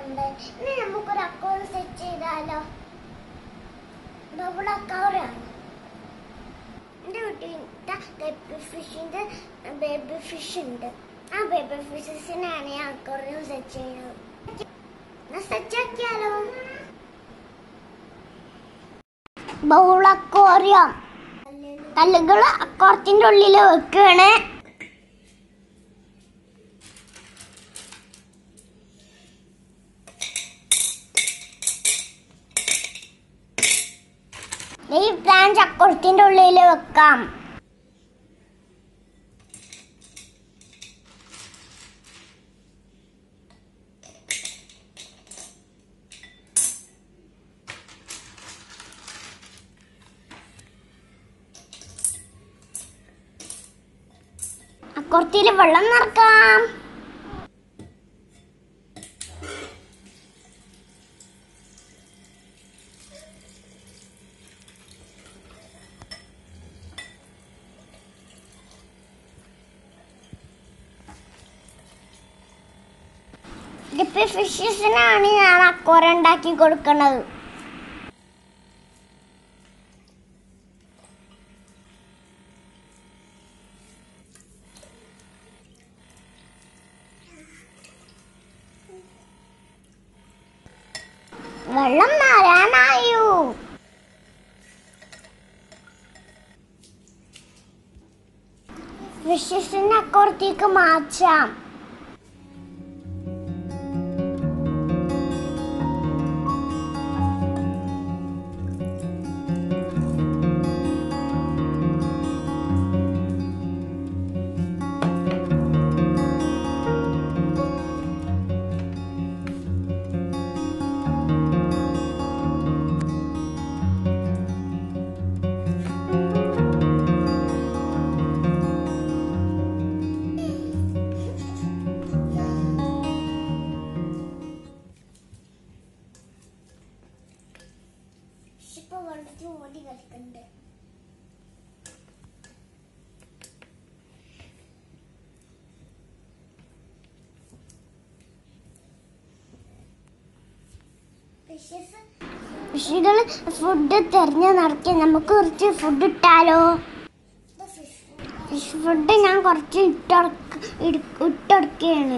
ഉണ്ട് ഇനി നമുക്കൊരു അക്കൗണ്ട് സെറ്റ് ചെയ്താലോ ഡബിൾ അക്കൗണ്ടാണ് എൻ്റെ വീട്ടിൽ ബേബി ഫിഷിൻ്റെ ബേബി ഫിഷ് ഉണ്ട് ആ ബേബി ഫിഷസിനാണ് ഞാൻ അക്കൗണ്ട് സെറ്റ് ചെയ്യുന്നത് എന്നാ സെറ്റ് ആക്കിയാലോ ബൗൾ അക്വാറിയം കല്ലുകൾ അക്വാറത്തിന്റെ ഉള്ളിൽ വെക്കുകയാണ് ഈ പ്ലാന്റ് അക്വാറത്തിന്റെ ഉള്ളിൽ വെക്കാം അക്വാറത്തിൽ വെള്ളം നിറക്കാം ഡിപ്പി ഫിഷസിനാണ് ഞാൻ അക്വാറ ഉണ്ടാക്കി കൊടുക്കുന്നത് വെള്ളം നിറയാനായോ ഫിഷസിനെ അക്കോർത്തേക്ക് മാറ്റാം ഇപ്പൊ വെള്ളത്തിൽ ഓടി കളിക്കണ്ട് ഫിഷുകൾ ഫുഡ് തെരഞ്ഞു നടക്കി നമുക്ക് കുറച്ച് ഫുഡ് ഇട്ടാലോ ഫിഷ് ഫുഡ് ഞാൻ കുറച്ച് ഇട്ടടക്ക ഇട്ടെടുക്കുകയാണ്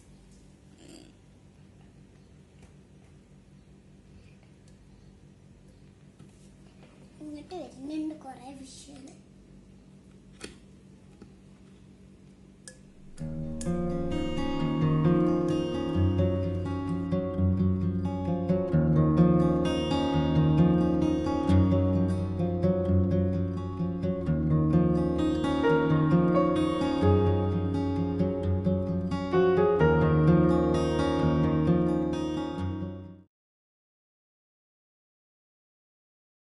ഇങ്ങോട്ട് വരുന്നുണ്ട് കുറെ ഫിഷുകൾ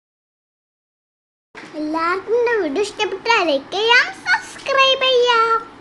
എല്ലാവർക്കും എൻ്റെ വീഡിയോ ഇഷ്ടപ്പെട്ടാൽ ലൈക്ക് ചെയ്യാം സബ്സ്ക്രൈബ് ചെയ്യാം